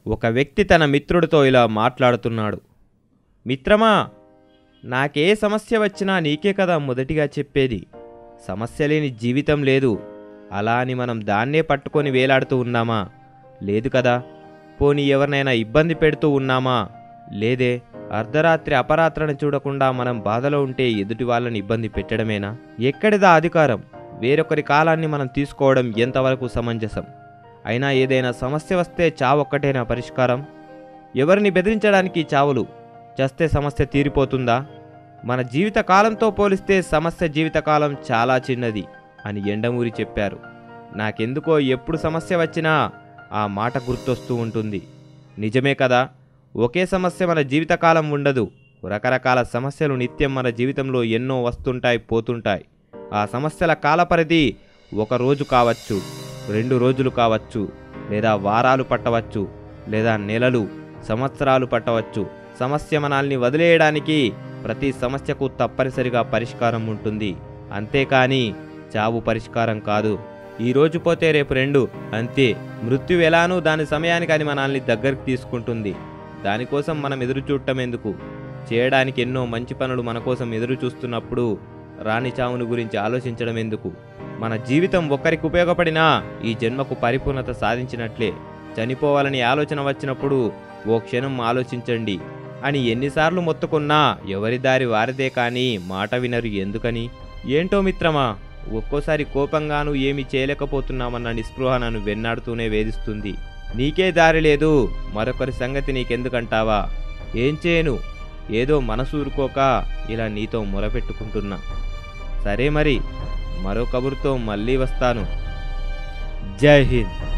ఒక వ్యక్తి తన మిత్రుడితో ఇలా మాట్లాడుతున్నాడు మిత్రమా నాకే సమస్య వచ్చినా నీకే కదా మొదటిగా చెప్పేది సమస్య లేని జీవితం లేదు అలా అని మనం దాన్నే పట్టుకొని వేలాడుతూ ఉన్నామా లేదు కదా పోనీ ఎవరినైనా ఇబ్బంది పెడుతూ ఉన్నామా లేదే అర్ధరాత్రి అపరాత్రను చూడకుండా మనం బాధలో ఉంటే ఎదుటి వాళ్ళని ఇబ్బంది పెట్టడమేనా ఎక్కడిదా అధికారం వేరొకరి కాలాన్ని మనం తీసుకోవడం ఎంతవరకు సమంజసం అయినా ఏదైనా సమస్య వస్తే చావొక్కటేనా పరిష్కారం ఎవరిని బెదిరించడానికి చావులు చస్తే సమస్య తీరిపోతుందా మన జీవిత కాలంతో పోలిస్తే సమస్య జీవితకాలం చాలా చిన్నది అని ఎండమూరి చెప్పారు నాకెందుకో ఎప్పుడు సమస్య వచ్చినా ఆ మాట గుర్తొస్తూ ఉంటుంది నిజమే కదా ఒకే సమస్య మన జీవితకాలం ఉండదు రకరకాల సమస్యలు నిత్యం మన జీవితంలో ఎన్నో వస్తుంటాయి పోతుంటాయి ఆ సమస్యల కాలపరిధి ఒక రోజు కావచ్చు రెండు రోజులు కావచ్చు లేదా వారాలు పట్టవచ్చు లేదా నెలలు సంవత్సరాలు పట్టవచ్చు సమస్య మనల్ని వదిలేయడానికి ప్రతి సమస్యకు తప్పనిసరిగా పరిష్కారం ఉంటుంది అంతేకాని చావు పరిష్కారం కాదు ఈ రోజు పోతే రేపు రెండు అంతే మృత్యు ఎలానూ దాని సమయానికి అది మనల్ని దగ్గరికి తీసుకుంటుంది దానికోసం మనం ఎదురు చూడటం ఎందుకు చేయడానికి ఎన్నో మంచి పనులు మన కోసం ఎదురు చూస్తున్నప్పుడు రాణి చావును గురించి ఆలోచించడం ఎందుకు మన జీవితం ఒక్కరికి ఉపయోగపడినా ఈ జన్మకు పరిపూర్ణత సాధించినట్లే చనిపోవాలని ఆలోచన వచ్చినప్పుడు ఓ క్షణం ఆలోచించండి అని ఎన్నిసార్లు మొత్తుకున్నా ఎవరి దారి వారిదే కానీ మాట వినరు ఎందుకని ఏంటో మిత్రమా ఒక్కోసారి కోపంగాను ఏమీ చేయలేకపోతున్నామన్న నిస్పృహ నన్ను వెన్నాడుతూనే వేధిస్తుంది నీకే దారి లేదు మరొకరి సంగతి నీకెందుకంటావా ఏం చేయను ఏదో మనసూరుకోక ఇలా నీతో మొరపెట్టుకుంటున్నా సరే మరి మరో కబురుతో మళ్ళీ వస్తాను జై హింద్